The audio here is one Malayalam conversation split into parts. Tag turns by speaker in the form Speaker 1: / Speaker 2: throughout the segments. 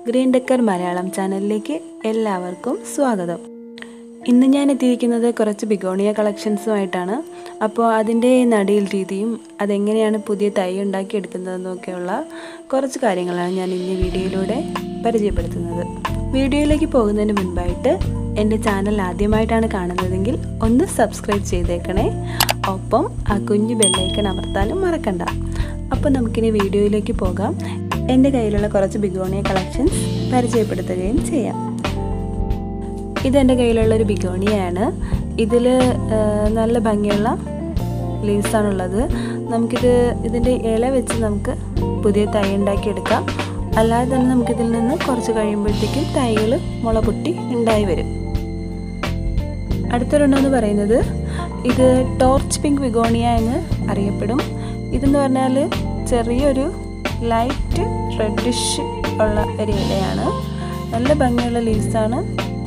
Speaker 1: ഗ്രീൻ ഡെക്കർ മലയാളം ചാനലിലേക്ക് എല്ലാവർക്കും സ്വാഗതം ഇന്ന് ഞാൻ എത്തിയിരിക്കുന്നത് കുറച്ച് ബിഗോണിയ കളക്ഷൻസുമായിട്ടാണ് അപ്പോൾ അതിൻ്റെ നടിയിൽ രീതിയും അതെങ്ങനെയാണ് പുതിയ തൈ ഉണ്ടാക്കിയെടുക്കുന്നതെന്നൊക്കെയുള്ള കുറച്ച് കാര്യങ്ങളാണ് ഞാൻ ഇന്ന് വീഡിയോയിലൂടെ പരിചയപ്പെടുത്തുന്നത് വീഡിയോയിലേക്ക് പോകുന്നതിന് മുൻപായിട്ട് എൻ്റെ ചാനൽ ആദ്യമായിട്ടാണ് കാണുന്നതെങ്കിൽ ഒന്ന് സബ്സ്ക്രൈബ് ചെയ്തേക്കണേ ഒപ്പം ആ കുഞ്ഞു ബെല്ലൈക്കൺ അമർത്താനും മറക്കണ്ട അപ്പോൾ നമുക്കിനി വീഡിയോയിലേക്ക് പോകാം എൻ്റെ കയ്യിലുള്ള കുറച്ച് ബിഗോണിയ കളക്ഷൻസ് പരിചയപ്പെടുത്തുകയും ചെയ്യാം ഇതെൻ്റെ കയ്യിലുള്ള ഒരു ബിഗോണിയാണ് ഇതിൽ നല്ല ഭംഗിയുള്ള ലീവ്സാണുള്ളത് നമുക്കിത് ഇതിൻ്റെ ഇല വെച്ച് നമുക്ക് പുതിയ തൈ ഉണ്ടാക്കിയെടുക്കാം അല്ലാതെ തന്നെ നമുക്കിതിൽ നിന്ന് കുറച്ച് കഴിയുമ്പോഴത്തേക്കും തൈകൾ മുള പൊട്ടി ഉണ്ടായി വരും അടുത്തൊരെണ്ണമെന്ന് പറയുന്നത് ഇത് ടോർച്ച് പിങ്ക് വിഗോണിയ എന്ന് അറിയപ്പെടും ഇതെന്ന് പറഞ്ഞാൽ ചെറിയൊരു ലൈറ്റ് റെഡിഷ് ഉള്ള ഒരു ഇലയാണ് നല്ല ഭംഗിയുള്ള ലീവ്സാണ്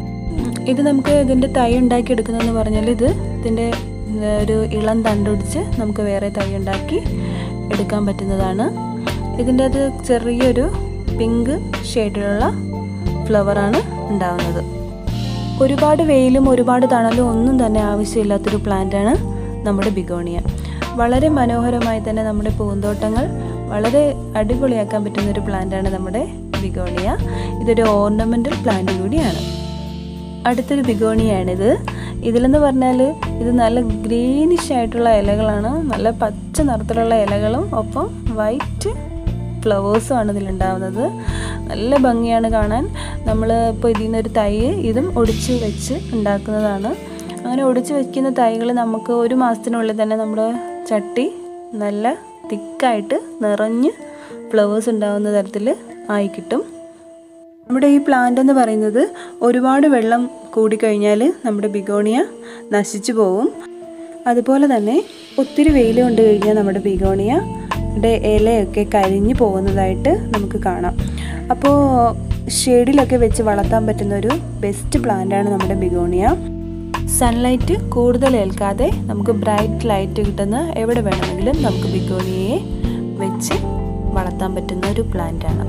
Speaker 1: ഇത് നമുക്ക് ഇതിൻ്റെ തൈ ഉണ്ടാക്കി എടുക്കുന്നതെന്ന് പറഞ്ഞാൽ ഇത് ഇതിൻ്റെ ഒരു ഇളം തണ്ടൊടിച്ച് നമുക്ക് വേറെ തൈ ഉണ്ടാക്കി എടുക്കാൻ പറ്റുന്നതാണ് ഇതിൻ്റെ അത് ചെറിയൊരു പിങ്ക് ഷെയ്ഡിലുള്ള ഫ്ലവറാണ് ഉണ്ടാകുന്നത് ഒരുപാട് വെയിലും ഒരുപാട് തണലും ഒന്നും തന്നെ ആവശ്യമില്ലാത്തൊരു പ്ലാന്റാണ് നമ്മുടെ ബിഗോണിയ വളരെ മനോഹരമായി തന്നെ നമ്മുടെ പൂന്തോട്ടങ്ങൾ വളരെ അടിപൊളിയാക്കാൻ പറ്റുന്ന ഒരു പ്ലാന്റാണ് നമ്മുടെ ബിഗോണിയ ഇതൊരു ഓർണമെൻ്റൽ പ്ലാന്റ് കൂടിയാണ് അടുത്തൊരു ബിഗോണിയാണിത് ഇതിലെന്ന് പറഞ്ഞാൽ ഇത് നല്ല ഗ്രീനിഷ് ആയിട്ടുള്ള ഇലകളാണ് നല്ല പച്ച നിറത്തിലുള്ള ഇലകളും ഒപ്പം വൈറ്റ് ഫ്ലവേഴ്സുമാണ് ഇതിലുണ്ടാവുന്നത് നല്ല ഭംഗിയാണ് കാണാൻ നമ്മൾ ഇപ്പോൾ ഇതിൽ നിന്നൊരു തൈ ഇതും ഒടിച്ച് വെച്ച് ഉണ്ടാക്കുന്നതാണ് അങ്ങനെ ഒടിച്ച് വെക്കുന്ന തൈകൾ നമുക്ക് ഒരു മാസത്തിനുള്ളിൽ തന്നെ നമ്മുടെ ചട്ടി നല്ല തിക്കായിട്ട് നിറഞ്ഞ് ഫ്ലവേഴ്സ് ഉണ്ടാകുന്ന തരത്തിൽ ആയി കിട്ടും നമ്മുടെ ഈ പ്ലാന്റ് എന്ന് പറയുന്നത് ഒരുപാട് വെള്ളം കൂടിക്കഴിഞ്ഞാൽ നമ്മുടെ ബിഗോണിയ നശിച്ചു പോവും അതുപോലെ തന്നെ ഒത്തിരി വെയിൽ കൊണ്ട് കഴിഞ്ഞാൽ നമ്മുടെ ബിഗോണിയയുടെ ഇലയൊക്കെ കരിഞ്ഞു പോകുന്നതായിട്ട് നമുക്ക് കാണാം അപ്പോൾ ഷെയ്ഡിലൊക്കെ വെച്ച് വളർത്താൻ പറ്റുന്ന ഒരു ബെസ്റ്റ് പ്ലാന്റാണ് നമ്മുടെ ബിഗോണിയ സൺലൈറ്റ് കൂടുതൽ ഏൽക്കാതെ നമുക്ക് ബ്രൈറ്റ് ലൈറ്റ് കിട്ടുന്ന എവിടെ വേണമെങ്കിലും നമുക്ക് ബിഗോണിയയെ വെച്ച് വളർത്താൻ പറ്റുന്ന ഒരു പ്ലാന്റാണ്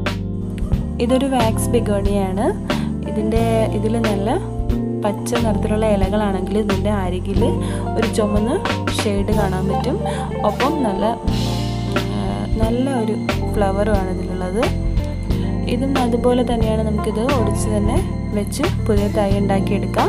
Speaker 1: ഇതൊരു വാക്സ് ബിഗോണിയാണ് ഇതിൻ്റെ ഇതിൽ നല്ല പച്ച നിറത്തിലുള്ള ഇലകളാണെങ്കിൽ ഇതിൻ്റെ അരികിൽ ഒരു ചുമന്ന ഷെയ്ഡ് കാണാൻ പറ്റും ഒപ്പം നല്ല നല്ല ഒരു ഫ്ലവറുമാണ് ഇതിലുള്ളത് ഇതും അതുപോലെ തന്നെയാണ് നമുക്കിത് ഒടിച്ച് തന്നെ വെച്ച് പുതിയ തൈ ഉണ്ടാക്കിയെടുക്കാം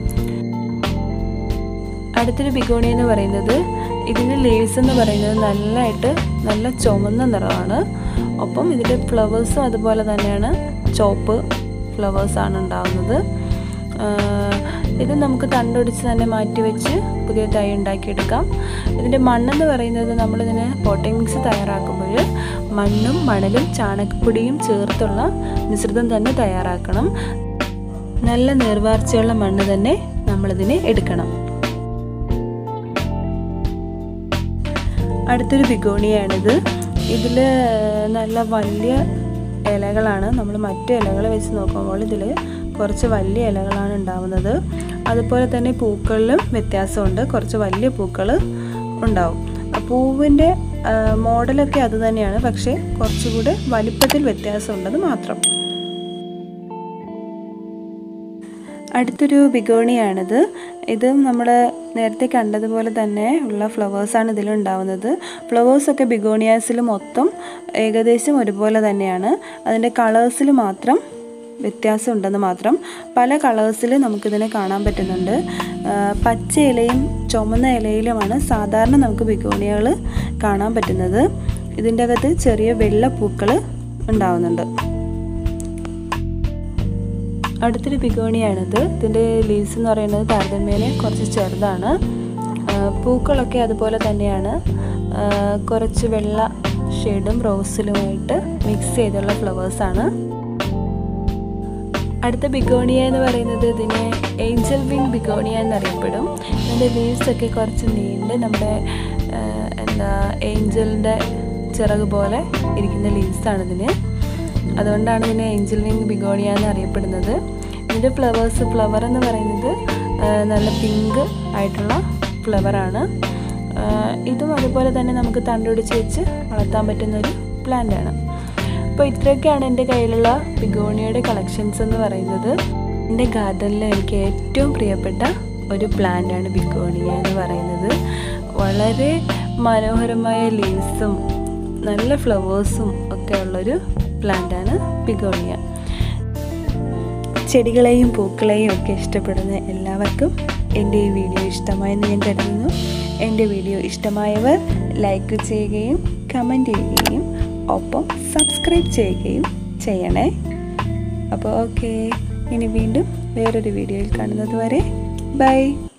Speaker 1: അടുത്തൊരു ബിഗോണി എന്ന് പറയുന്നത് ഇതിൻ്റെ ലീവ്സ് എന്ന് പറയുന്നത് നല്ലതായിട്ട് നല്ല ചുമന്ന നിറമാണ് ഒപ്പം ഇതിൻ്റെ ഫ്ലവേഴ്സും അതുപോലെ തന്നെയാണ് ചോപ്പ് ഫ്ലവേഴ്സാണ് ഉണ്ടാകുന്നത് ഇത് നമുക്ക് തണ്ടൊടിച്ച് തന്നെ മാറ്റി വെച്ച് പുതിയ തൈ ഉണ്ടാക്കിയെടുക്കാം ഇതിൻ്റെ മണ്ണെന്ന് പറയുന്നത് നമ്മളിതിന് പോട്ടിംഗ് മിക്സ് തയ്യാറാക്കുമ്പോൾ മണ്ണും മണലും ചാണകപ്പൊടിയും ചേർത്തുള്ള മിശ്രിതം തന്നെ തയ്യാറാക്കണം നല്ല നീർവാർച്ചയുള്ള മണ്ണ് തന്നെ നമ്മളിതിന് എടുക്കണം അടുത്തൊരു ബിഗോണിയാണിത് ഇതിൽ നല്ല വലിയ ഇലകളാണ് നമ്മൾ മറ്റു ഇലകൾ വെച്ച് നോക്കുമ്പോൾ ഇതിൽ കുറച്ച് വലിയ ഇലകളാണ് ഉണ്ടാവുന്നത് അതുപോലെ തന്നെ പൂക്കളിലും വ്യത്യാസമുണ്ട് കുറച്ച് വലിയ പൂക്കൾ ഉണ്ടാവും പൂവിൻ്റെ മോഡലൊക്കെ അത് തന്നെയാണ് പക്ഷേ കുറച്ചുകൂടെ വലിപ്പത്തിൽ വ്യത്യാസമുണ്ടെന്ന് മാത്രം അടുത്തൊരു ബിഗോണിയാണിത് ഇത് നമ്മൾ നേരത്തെ കണ്ടതുപോലെ തന്നെ ഉള്ള ഫ്ലവേഴ്സാണ് ഇതിലുണ്ടാവുന്നത് ഫ്ലവേഴ്സൊക്കെ ബിഗോണിയാസിൽ മൊത്തം ഏകദേശം ഒരുപോലെ തന്നെയാണ് അതിൻ്റെ കളേഴ്സിൽ മാത്രം വ്യത്യാസം ഉണ്ടെന്ന് മാത്രം പല കളേഴ്സിൽ നമുക്കിതിനെ കാണാൻ പറ്റുന്നുണ്ട് പച്ച ഇലയും ചുമന്ന ഇലയിലുമാണ് സാധാരണ നമുക്ക് ബിഗോണിയകൾ കാണാൻ പറ്റുന്നത് ഇതിൻ്റെ അകത്ത് ചെറിയ വെള്ള പൂക്കൾ ഉണ്ടാവുന്നുണ്ട് അടുത്തൊരു ബിഗോണിയാണിത് ഇതിൻ്റെ ലീവ്സ് എന്ന് പറയുന്നത് താരതമ്യേന കുറച്ച് ചെറുതാണ് പൂക്കളൊക്കെ അതുപോലെ തന്നെയാണ് കുറച്ച് വെള്ള ഷെയ്ഡും റോസിലുമായിട്ട് മിക്സ് ചെയ്തുള്ള ഫ്ലവേഴ്സാണ് അടുത്ത ബിഗോണിയ എന്ന് പറയുന്നത് ഇതിനെ ഏഞ്ചൽ വിങ് ബിഗോണിയ എന്നറിയപ്പെടും ഇതിൻ്റെ ലീവ്സ് ഒക്കെ കുറച്ച് നീണ്ട് നമ്മുടെ എന്താ ഏഞ്ചലിൻ്റെ ചിറക് പോലെ ഇരിക്കുന്ന ലീവ്സാണ് ഇതിന് അതുകൊണ്ടാണ് ഇതിനെ ഏഞ്ചൽ വിങ് ബിഗോണിയ എന്ന് അറിയപ്പെടുന്നത് ഇതിൻ്റെ ഫ്ലവേഴ്സ് ഫ്ലവർ എന്ന് പറയുന്നത് നല്ല പിങ്ക് ആയിട്ടുള്ള ഫ്ലവറാണ് ഇതും അതുപോലെ തന്നെ നമുക്ക് തണ്ടൊടിച്ച് വെച്ച് വളർത്താൻ പറ്റുന്ന ഒരു പ്ലാന്റാണ് അപ്പോൾ ഇത്രയൊക്കെയാണ് എൻ്റെ കയ്യിലുള്ള ബിഗോണിയയുടെ കളക്ഷൻസ് എന്ന് പറയുന്നത് എൻ്റെ ഗാർഡനിൽ എനിക്ക് ഏറ്റവും പ്രിയപ്പെട്ട ഒരു പ്ലാന്റാണ് ബിഗോണിയ എന്ന് പറയുന്നത് വളരെ മനോഹരമായ ലീവ്സും നല്ല ഫ്ലവേഴ്സും ഒക്കെ ഉള്ളൊരു പ്ലാന്റാണ് ബിഗോണിയ ചെടികളെയും പൂക്കളെയും ഒക്കെ ഇഷ്ടപ്പെടുന്ന എല്ലാവർക്കും എൻ്റെ ഈ വീഡിയോ ഇഷ്ടമായെന്ന് ഞാൻ കരുതുന്നു എൻ്റെ വീഡിയോ ഇഷ്ടമായവർ ലൈക്ക് ചെയ്യുകയും കമൻറ്റ് ചെയ്യുകയും ഒപ്പം സബ്സ്ക്രൈബ് ചെയ്യുകയും ചെയ്യണേ അപ്പോൾ ഓക്കെ ഇനി വീണ്ടും വേറൊരു വീഡിയോയിൽ കാണുന്നത് വരെ ബൈ